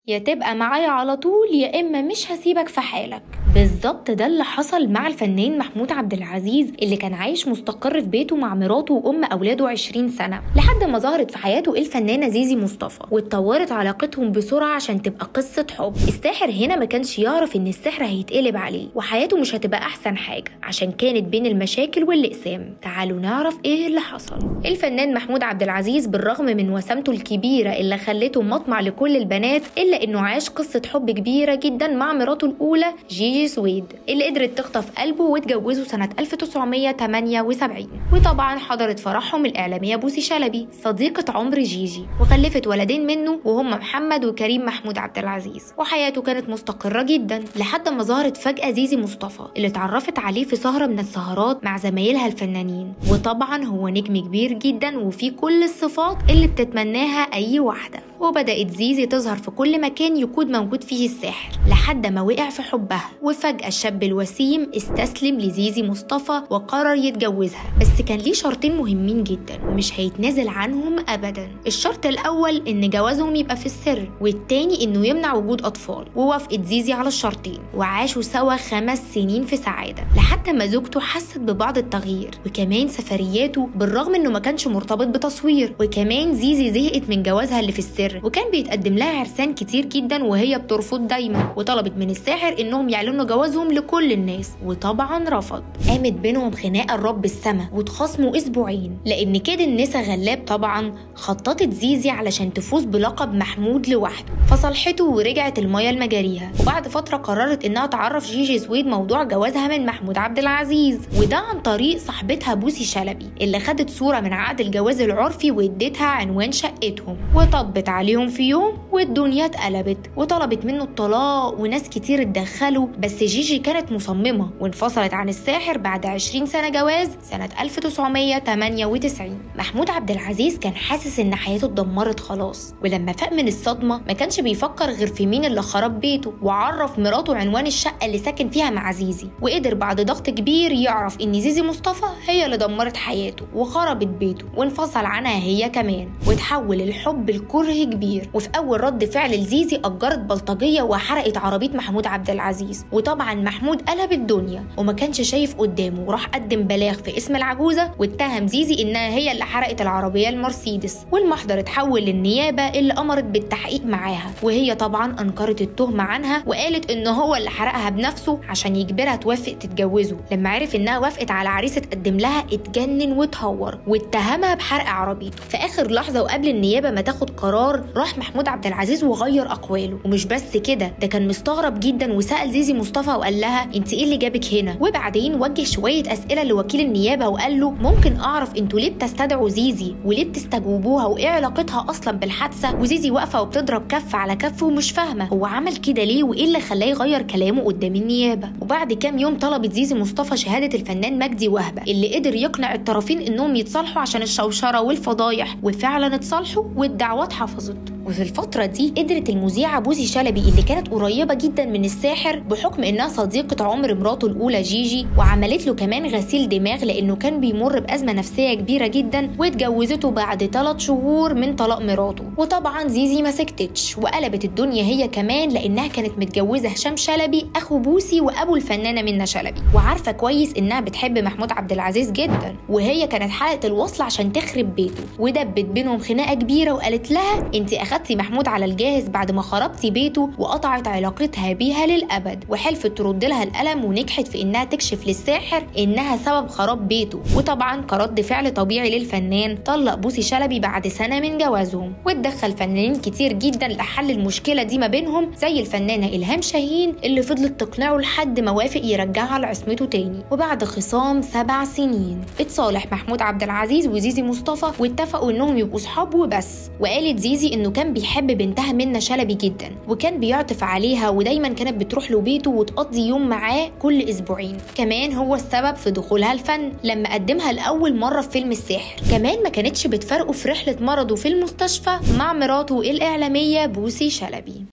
يا تبقى معايا على طول يا اما مش هسيبك في حالك بالظبط ده اللي حصل مع الفنان محمود عبد العزيز اللي كان عايش مستقر في بيته مع مراته وام اولاده 20 سنه لحد ما ظهرت في حياته الفنانه زيزي مصطفى واتطورت علاقتهم بسرعه عشان تبقى قصه حب الساحر هنا ما كانش يعرف ان السحر هيتقلب عليه وحياته مش هتبقى احسن حاجه عشان كانت بين المشاكل والاقسام تعالوا نعرف ايه اللي حصل الفنان محمود عبد العزيز بالرغم من وسامته الكبيره اللي خلته مطمع لكل البنات الا انه عاش قصه حب كبيره جدا مع مراته الاولى جيجي سويد اللي قدرت تخطف قلبه واتجوزوا سنه 1978 وطبعا حضرت فرحهم الاعلاميه بوسي شلبي صديقه عمر جيجي وخلفت ولدين منه وهم محمد وكريم محمود عبد العزيز وحياته كانت مستقره جدا لحد ما ظهرت فجاه زيزي مصطفى اللي اتعرفت عليه في سهره من السهرات مع زمايلها الفنانين وطبعا هو نجم كبير جدا وفيه كل الصفات اللي بتتمناها اي واحده وبدأت زيزي تظهر في كل مكان يكون موجود فيه الساحر لحد ما وقع في حبها وفجأة الشاب الوسيم استسلم لزيزي مصطفى وقرر يتجوزها بس كان ليه شرطين مهمين جدا ومش هيتنازل عنهم أبدا الشرط الأول إن جوازهم يبقى في السر والتاني إنه يمنع وجود أطفال ووافقت زيزي على الشرطين وعاشوا سوا خمس سنين في سعادة لحد ما زوجته حست ببعض التغيير وكمان سفرياته بالرغم إنه ما كانش مرتبط بتصوير وكمان زيزي زهقت من جوازها اللي في السر السر وكان بيتقدم لها عرسان كتير جدا وهي بترفض دايما وطلبت من الساحر انهم يعلنوا جوازهم لكل الناس وطبعا رفض قامت بينهم خناقه الرب السما واتخاصموا اسبوعين لان كده النسا غلاب طبعا خططت زيزي علشان تفوز بلقب محمود لوحده فصلحته ورجعت المايه لمجاريها وبعد فتره قررت انها تعرف جيجي سويد موضوع جوازها من محمود عبد العزيز وده عن طريق صاحبتها بوسي شلبي اللي خدت صوره من عقد الجواز العرفي واديتها عنوان شقتهم وطبت عليهم في يوم والدنيا اتقلبت وطلبت منه الطلاق وناس كتير اتدخلوا بس جيجي كانت مصممة وانفصلت عن الساحر بعد 20 سنة جواز سنة 1998 محمود عبد العزيز كان حاسس ان حياته اتدمرت خلاص ولما فاق من الصدمة ما كانش بيفكر غير في مين اللي خرب بيته وعرف مراته عنوان الشقة اللي ساكن فيها مع زيزي وقدر بعد ضغط كبير يعرف ان زيزي مصطفى هي اللي دمرت حياته وخربت بيته وانفصل عنها هي كمان وتحول الحب الكره كبير وفي اول رد فعل لزيزي اجرت بلطجيه وحرقت عربيه محمود عبد العزيز وطبعا محمود قلب الدنيا وما كانش شايف قدامه وراح قدم بلاغ في اسم العجوزه واتهم زيزي انها هي اللي حرقت العربيه المرسيدس والمحضر اتحول للنيابه اللي امرت بالتحقيق معاها وهي طبعا انكرت التهمه عنها وقالت ان هو اللي حرقها بنفسه عشان يجبرها توافق تتجوزه لما عرف انها وافقت على عريس اتقدم لها اتجنن واتهور واتهمها بحرق عربيته في اخر لحظه وقبل النيابه ما تاخد قرار راح محمود عبد العزيز وغير اقواله ومش بس كده ده كان مستغرب جدا وسال زيزي مصطفى وقال لها انت ايه اللي جابك هنا وبعدين وجه شويه اسئله لوكيل النيابه وقال له ممكن اعرف انتوا ليه بتستدعوا زيزي وليه بتستجوبوها وايه علاقتها اصلا بالحادثه وزيزي واقفه وبتضرب كف على كف ومش فاهمه هو عمل كده ليه وايه اللي خلاه يغير كلامه قدام النيابه وبعد كام يوم طلبت زيزي مصطفى شهاده الفنان مجدي وهبه اللي قدر يقنع الطرفين انهم يتصالحوا عشان الشوشره والفضايح وفعلا اتصالحوا والدعوات حفظت وفي الفترة دي قدرت المذيعة بوسي شلبي اللي كانت قريبة جدا من الساحر بحكم انها صديقة عمر مراته الأولى جيجي وعملت له كمان غسيل دماغ لأنه كان بيمر بأزمة نفسية كبيرة جدا واتجوزته بعد ثلاث شهور من طلاق مراته وطبعا زيزي ما سكتتش وقلبت الدنيا هي كمان لأنها كانت متجوزة هشام شلبي أخو بوسي وأبو الفنانة منى شلبي وعارفة كويس إنها بتحب محمود عبد العزيز جدا وهي كانت حلقة الوصل عشان تخرب بيته ودبت بينهم خناقة كبيرة وقالت لها انت أخدتي محمود على الجاهز بعد ما خربتي بيته وقطعت علاقتها بيها للأبد وحلفت ترد لها القلم ونجحت في إنها تكشف للساحر إنها سبب خراب بيته وطبعا كرد فعل طبيعي للفنان طلق بوسي شلبي بعد سنة من جوازهم واتدخل فنانين كتير جدا لحل المشكلة دي ما بينهم زي الفنانة إلهام شاهين اللي فضلت تقنعه لحد ما وافق يرجعها لعصمته تاني وبعد خصام سبع سنين اتصالح محمود عبد العزيز وزيزي مصطفى واتفقوا انهم يبقوا صحاب وبس وقالت زيزي انه كان بيحب بنتها منى شلبي جدا وكان بيعطف عليها ودايما كانت بتروح له بيته وتقضي يوم معاه كل اسبوعين كمان هو السبب في دخولها الفن لما قدمها لاول مره في فيلم الساحر كمان ما كانتش بتفارقه في رحله مرضه في المستشفى مع مراته الاعلاميه بوسي شلبي